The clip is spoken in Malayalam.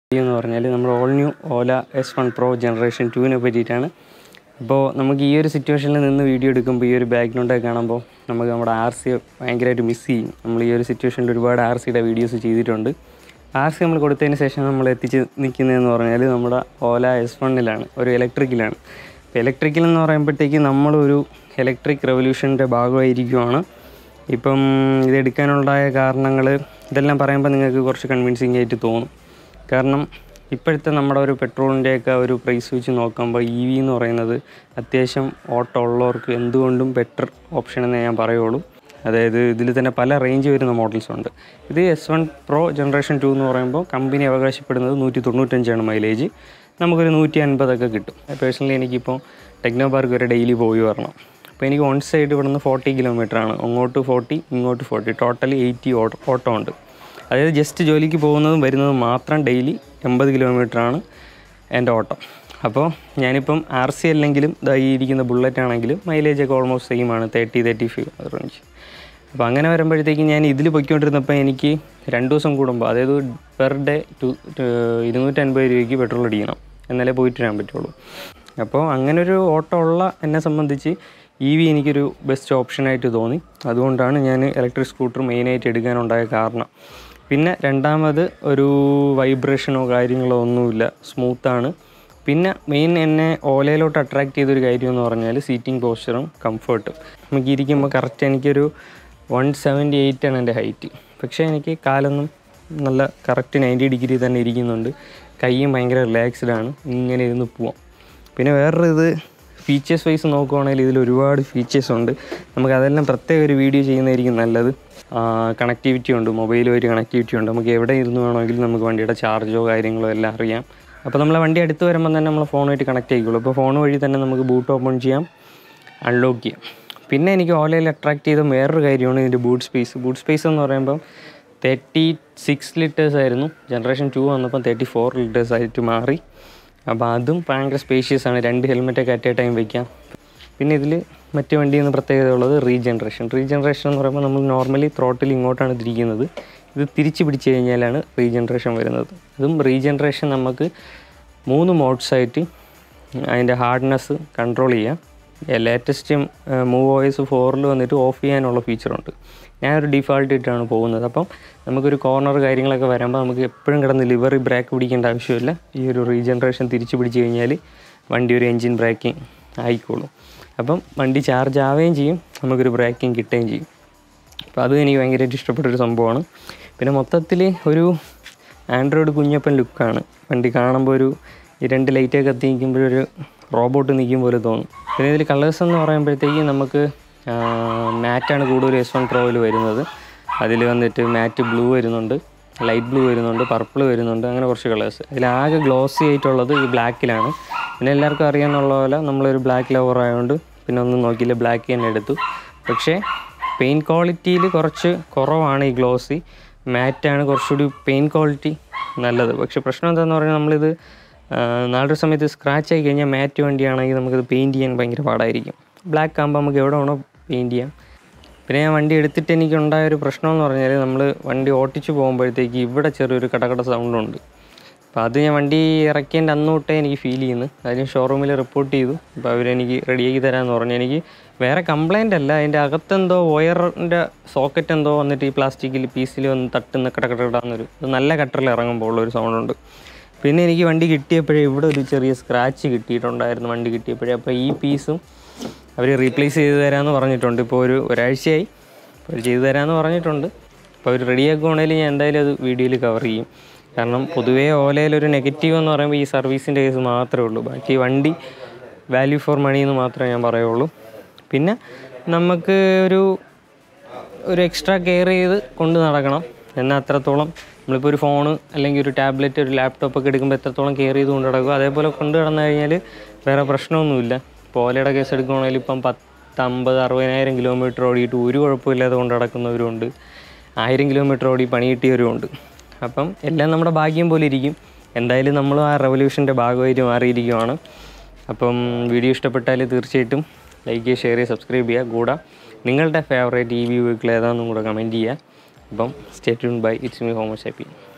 എന്ന് പറഞ്ഞാൽ നമ്മൾ all new Ola S one pro generation ടുവിനെ പറ്റിയിട്ടാണ് അപ്പോൾ നമുക്ക് ഈ ഒരു സിറ്റുവേഷനിൽ നിന്ന് വീഡിയോ എടുക്കുമ്പോൾ ഈ ഒരു ബാക്ക്ഗ്രൗണ്ടൊക്കെ കാണുമ്പോൾ നമുക്ക് നമ്മുടെ ആർ സി ഭയങ്കരമായിട്ട് മിസ് ചെയ്യും നമ്മൾ ഈ ഒരു സിറ്റുവേഷനിൽ ഒരുപാട് ആർ സിയുടെ വീഡിയോസ് ചെയ്തിട്ടുണ്ട് ആർ സി നമ്മൾ കൊടുത്തതിന് ശേഷം നമ്മൾ എത്തിച്ച് നിൽക്കുന്നതെന്ന് പറഞ്ഞാൽ നമ്മുടെ ഓല എസ് വണ്ണിലാണ് ഒരു ഇലക്ട്രിക്കിലാണ് ഇപ്പോൾ ഇലക്ട്രിക്കൽ എന്ന് പറയുമ്പോഴത്തേക്ക് നമ്മളൊരു ഇലക്ട്രിക് റെവല്യൂഷൻ്റെ ഭാഗമായിരിക്കുവാണ് ഇപ്പം ഇത് എടുക്കാനുണ്ടായ കാരണങ്ങൾ ഇതെല്ലാം പറയുമ്പോൾ നിങ്ങൾക്ക് കുറച്ച് കൺവിൻസിങ് ആയിട്ട് തോന്നും കാരണം ഇപ്പോഴത്തെ നമ്മുടെ ഒരു പെട്രോളിൻ്റെയൊക്കെ ഒരു പ്രൈസ് വെച്ച് നോക്കുമ്പോൾ ഇ വി എന്ന് പറയുന്നത് അത്യാവശ്യം ഓട്ടോ ഉള്ളവർക്ക് എന്തുകൊണ്ടും ബെറ്റർ ഓപ്ഷൻ എന്നേ ഞാൻ പറയുള്ളൂ അതായത് ഇതിൽ തന്നെ പല റേഞ്ച് വരുന്ന മോഡൽസ് ഉണ്ട് ഇത് S one pro generation two എന്ന് പറയുമ്പോൾ കമ്പനി അവകാശപ്പെടുന്നത് നൂറ്റി തൊണ്ണൂറ്റഞ്ചാണ് മൈലേജ് നമുക്കൊരു നൂറ്റി അൻപതൊക്കെ കിട്ടും പേഴ്സണലി എനിക്കിപ്പോൾ ടെക്നോ പാർക്ക് വരെ ഡെയിലി പോയി വരണം അപ്പോൾ എനിക്ക് ഓൺ സൈഡ് ഇവിടുന്ന് ഫോർട്ടി ആണ് അങ്ങോട്ട് ഫോർട്ടി ഇങ്ങോട്ട് forty total eighty auto auto ഉണ്ട് അതായത് ജസ്റ്റ് ജോലിക്ക് പോകുന്നതും വരുന്നതും മാത്രം ഡെയിലി എൺപത് ആണ് എൻ്റെ ഓട്ടം അപ്പോൾ ഞാനിപ്പം ആർ സി അല്ലെങ്കിലും ഇതാ ഈ ഇരിക്കുന്ന ബുള്ളറ്റ് ആണെങ്കിലും മൈലേജ് ഒക്കെ ഓൾമോസ്റ്റ് സെയിം ആണ് തേർട്ടി തേർട്ടി ഫൈവ് റേഞ്ച് അപ്പോൾ അങ്ങനെ വരുമ്പോഴത്തേക്കും ഞാൻ ഇതിൽ പൊയ്ക്കൊണ്ടിരുന്നപ്പോൾ എനിക്ക് രണ്ട് ദിവസം കൂടുമ്പോൾ അതായത് പെർ ഡേ ടു ഇരുന്നൂറ്റൻപത് രൂപയ്ക്ക് പെട്രോൾ അടിക്കണം എന്നാലേ പോയിട്ട് വരാൻ പറ്റുള്ളൂ അപ്പോൾ അങ്ങനെ ഒരു ഓട്ടോ ഉള്ള എന്നെ സംബന്ധിച്ച് ഇ വി എനിക്കൊരു ബെസ്റ്റ് ഓപ്ഷനായിട്ട് തോന്നി അതുകൊണ്ടാണ് ഞാൻ ഇലക്ട്രിക് സ്കൂട്ടർ മെയിനായിട്ട് എടുക്കാനുണ്ടായ കാരണം പിന്നെ രണ്ടാമത് ഒരു വൈബ്രേഷനോ കാര്യങ്ങളോ ഒന്നുമില്ല സ്മൂത്താണ് പിന്നെ മെയിൻ എന്നെ ഓലയിലോട്ട് അട്രാക്ട് ചെയ്തൊരു കാര്യം എന്ന് പറഞ്ഞാൽ സീറ്റിംഗ് പോസ്ചറും കംഫർട്ടും നമുക്ക് ഇരിക്കുമ്പോൾ കറക്റ്റ് എനിക്കൊരു വൺ സെവൻറ്റി എയ്റ്റ് ആണ് എൻ്റെ ഹൈറ്റ് പക്ഷേ എനിക്ക് കാലൊന്നും നല്ല കറക്റ്റ് നയൻറ്റി ഡിഗ്രി തന്നെ ഇരിക്കുന്നുണ്ട് കൈയും ഭയങ്കര റിലാക്സ്ഡ് ആണ് ഇങ്ങനെ ഇരുന്ന് പോവാം പിന്നെ വേറൊരു ഇത് ഫീച്ചേഴ്സ് വൈസ് നോക്കുവാണെങ്കിൽ ഇതിൽ ഒരുപാട് ഫീച്ചേഴ്സ് ഉണ്ട് നമുക്ക് അതെല്ലാം പ്രത്യേക ഒരു വീഡിയോ ചെയ്യുന്നതായിരിക്കും നല്ലത് കണക്ടിവിറ്റി ഉണ്ട് മൊബൈലുമായിട്ട് കണക്ടിവിറ്റി ഉണ്ട് നമുക്ക് എവിടെ ഇരുന്ന് വേണമെങ്കിലും നമുക്ക് വണ്ടിയുടെ ചാർജോ കാര്യങ്ങളോ എല്ലാം അറിയാം അപ്പോൾ നമ്മളെ വണ്ടി അടുത്ത് വരുമ്പോൾ തന്നെ നമ്മൾ ഫോണുമായിട്ട് കണക്ട് ആയിക്കോളൂ അപ്പോൾ ഫോൺ വഴി തന്നെ നമുക്ക് ബൂട്ട് ഓപ്പൺ ചെയ്യാം അൺലോക്ക് ചെയ്യാം പിന്നെ എനിക്ക് ഓലയിൽ അട്രാക്ട് ചെയ്ത വേറൊരു കാര്യമാണ് ഇതിൻ്റെ ബൂട്ട് സ്പേസ് ബൂട്ട് സ്പേസ് എന്ന് പറയുമ്പം തേർട്ടി സിക്സ് ലിറ്റേഴ്സ് ആയിരുന്നു ജനറേഷൻ ടു വന്നപ്പം തേർട്ടി ഫോർ ലിറ്റേഴ്സ് ആയിട്ട് മാറി അപ്പോൾ അതും ഭയങ്കര സ്പേഷ്യസ് ആണ് രണ്ട് ഹെൽമെറ്റൊക്കെ അറ്റ് എ ടൈം വയ്ക്കാം പിന്നെ ഇതിൽ മറ്റു വണ്ടിയിൽ നിന്ന് പ്രത്യേകത ഉള്ളത് റീജനറേഷൻ റീജനറേഷൻ എന്ന് പറയുമ്പോൾ നമ്മൾ നോർമലി ത്രോട്ടിൽ ഇങ്ങോട്ടാണ് തിരിക്കുന്നത് ഇത് തിരിച്ച് പിടിച്ച് കഴിഞ്ഞാലാണ് റീജനറേഷൻ വരുന്നത് അതും റീജനറേഷൻ നമുക്ക് മൂന്ന് മോഡ്സായിട്ട് അതിൻ്റെ ഹാർഡ്നെസ് കൺട്രോൾ ചെയ്യാം ലേറ്റസ്റ്റ് മൂവ് ഓയസ് ഫോറിൽ വന്നിട്ട് ഓഫ് ചെയ്യാനുള്ള ഫീച്ചറുണ്ട് ഞാനൊരു ഡിഫാൾട്ട് ഇട്ടാണ് പോകുന്നത് അപ്പം നമുക്കൊരു കോർണർ കാര്യങ്ങളൊക്കെ വരുമ്പോൾ നമുക്ക് എപ്പോഴും കിടന്ന് ലിവറി ബ്രേക്ക് പിടിക്കേണ്ട ആവശ്യമില്ല ഈ ഒരു റീജനറേഷൻ തിരിച്ച് പിടിച്ച് കഴിഞ്ഞാൽ വണ്ടി ഒരു എൻജിൻ ബ്രേക്കിംഗ് ആയിക്കോളും അപ്പം വണ്ടി ചാർജ് ആവുകയും ചെയ്യും നമുക്കൊരു ബ്രേക്കിംഗ് കിട്ടുകയും ചെയ്യും അപ്പോൾ അതും എനിക്ക് ഭയങ്കരമായിട്ട് ഇഷ്ടപ്പെട്ടൊരു സംഭവമാണ് പിന്നെ മൊത്തത്തിൽ ഒരു ആൻഡ്രോയിഡ് കുഞ്ഞപ്പൻ ലുക്കാണ് വണ്ടി കാണുമ്പോൾ ഒരു ഈ രണ്ട് ലൈറ്റൊക്കെ കത്തി നിൽക്കുമ്പോഴൊരു റോബോട്ട് നിൽക്കും പോലെ തോന്നും പിന്നെ ഇതിൽ കളേഴ്സ് എന്ന് പറയുമ്പോഴത്തേക്ക് നമുക്ക് മാറ്റാണ് കൂടുതൽ എസ് വൺ പ്രോയിൽ വരുന്നത് അതിൽ വന്നിട്ട് മാറ്റ് ബ്ലൂ വരുന്നുണ്ട് ലൈറ്റ് ബ്ലൂ വരുന്നുണ്ട് പർപ്പിൾ വരുന്നുണ്ട് അങ്ങനെ കുറച്ച് കളേഴ്സ് ഇതിലാകെ ഗ്ലോസി ആയിട്ടുള്ളത് ഈ ബ്ലാക്കിലാണ് പിന്നെ എല്ലാവർക്കും അറിയാമെന്നുള്ള പോലെ നമ്മളൊരു ബ്ലാക്ക് ലവർ ആയതുകൊണ്ട് പിന്നെ ഒന്നും നോക്കിയില്ല ബ്ലാക്ക് തന്നെ എടുത്തു പക്ഷേ പെയിൻറ്റ് ക്വാളിറ്റിയിൽ കുറച്ച് കുറവാണ് ഈ ഗ്ലോസി മാറ്റാണ് കുറച്ചുകൂടി പെയിൻറ്റ് ക്വാളിറ്റി നല്ലത് പക്ഷേ പ്രശ്നം എന്താണെന്ന് പറഞ്ഞാൽ നമ്മളിത് നാളൊരു സമയത്ത് സ്ക്രാച്ച് ആയി കഴിഞ്ഞാൽ മാറ്റ് വണ്ടിയാണെങ്കിൽ നമുക്കിത് പെയിൻറ്റ് ചെയ്യാൻ ഭയങ്കര പാടായിരിക്കും ബ്ലാക്ക് ആകുമ്പോൾ നമുക്ക് എവിടെ വേണോ പെയിൻറ്റ് ചെയ്യാം പിന്നെ ഞാൻ വണ്ടി എടുത്തിട്ട് എനിക്കുണ്ടായ ഒരു പ്രശ്നം എന്ന് പറഞ്ഞാൽ നമ്മൾ വണ്ടി ഓട്ടിച്ച് പോകുമ്പോഴത്തേക്ക് ഇവിടെ ചെറിയൊരു കടകട സൗണ്ടുണ്ട് അപ്പോൾ അത് ഞാൻ വണ്ടി ഇറക്കിയതിൻ്റെ അന്ന് തൊട്ടേ എനിക്ക് ഫീൽ ചെയ്യുന്നു അതിന് ഷോറൂമിൽ റിപ്പോർട്ട് ചെയ്തു അപ്പോൾ അവരെനിക്ക് റെഡിയാക്കി തരാമെന്ന് പറഞ്ഞു എനിക്ക് വേറെ കംപ്ലൈൻ്റ് അല്ല അതിൻ്റെ അകത്തെന്തോ വയറിൻ്റെ സോക്കറ്റ് എന്തോ വന്നിട്ട് ഈ പ്ലാസ്റ്റിക്കിൽ പീസിൽ വന്ന് തട്ടുന്ന കടകടടാന്നൊരു ഇത് നല്ല കട്ടറിൽ ഇറങ്ങുമ്പോൾ ഉള്ളൊരു സൗണ്ടുണ്ട് പിന്നെ എനിക്ക് വണ്ടി കിട്ടിയപ്പോഴേ ഇവിടെ ഒരു ചെറിയ സ്ക്രാച്ച് കിട്ടിയിട്ടുണ്ടായിരുന്നു വണ്ടി കിട്ടിയപ്പോഴേ അപ്പോൾ ഈ പീസും അവർ റീപ്ലേസ് ചെയ്ത് തരാമെന്ന് പറഞ്ഞിട്ടുണ്ട് ഇപ്പോൾ ഒരു ഒരാഴ്ചയായി അപ്പോൾ അവർ ചെയ്തു തരാമെന്ന് പറഞ്ഞിട്ടുണ്ട് അപ്പോൾ അവർ റെഡിയാക്കുവാണെങ്കിൽ ഞാൻ എന്തായാലും അത് വീഡിയോയിൽ കവർ ചെയ്യും കാരണം പൊതുവേ ഓലയിലൊരു നെഗറ്റീവ് എന്ന് പറയുമ്പോൾ ഈ സർവീസിൻ്റെ കേസ് മാത്രമേ ഉള്ളൂ ബാക്കി വണ്ടി വാല്യൂ ഫോർ മണി എന്ന് മാത്രമേ ഞാൻ പറയുള്ളൂ പിന്നെ നമുക്ക് ഒരു ഒരു എക്സ്ട്രാ കെയർ ചെയ്ത് കൊണ്ട് നടക്കണം എന്നാൽ അത്രത്തോളം നമ്മളിപ്പോൾ ഒരു ഫോണ് അല്ലെങ്കിൽ ഒരു ടാബ്ലറ്റ് ഒരു ലാപ്ടോപ്പ് ഒക്കെ എടുക്കുമ്പോൾ എത്രത്തോളം കെയർ ചെയ്ത് കൊണ്ട് നടക്കും അതേപോലെ കൊണ്ട് നടന്നു കഴിഞ്ഞാൽ വേറെ പ്രശ്നമൊന്നുമില്ല ഇപ്പോൾ ഓലയുടെ കേസ് എടുക്കുകയാണെങ്കിൽ ഇപ്പം പത്ത് അമ്പത് അറുപതിനായിരം കിലോമീറ്റർ ഓടിയിട്ട് ഒരു കുഴപ്പമില്ലാതെ കൊണ്ട് നടക്കുന്നവരുമുണ്ട് ആയിരം കിലോമീറ്റർ ഓടി പണി കിട്ടിയവരുമുണ്ട് അപ്പം എല്ലാം നമ്മുടെ ഭാഗ്യം പോലെ ഇരിക്കും എന്തായാലും നമ്മൾ ആ റെവല്യൂഷൻ്റെ ഭാഗമായിട്ട് മാറിയിരിക്കുവാണ് അപ്പം വീഡിയോ ഇഷ്ടപ്പെട്ടാൽ തീർച്ചയായിട്ടും ലൈക്ക് ചെയ്യുക ഷെയർ ചെയ്യുക സബ്സ്ക്രൈബ് ചെയ്യുക കൂടെ നിങ്ങളുടെ ഫേവറേറ്റ് ഇ വി വെഹിക്കിൾ ഏതാണെന്നും കൂടെ കമൻറ്റ് ചെയ്യുക അപ്പം stay tune bye it's me homes happy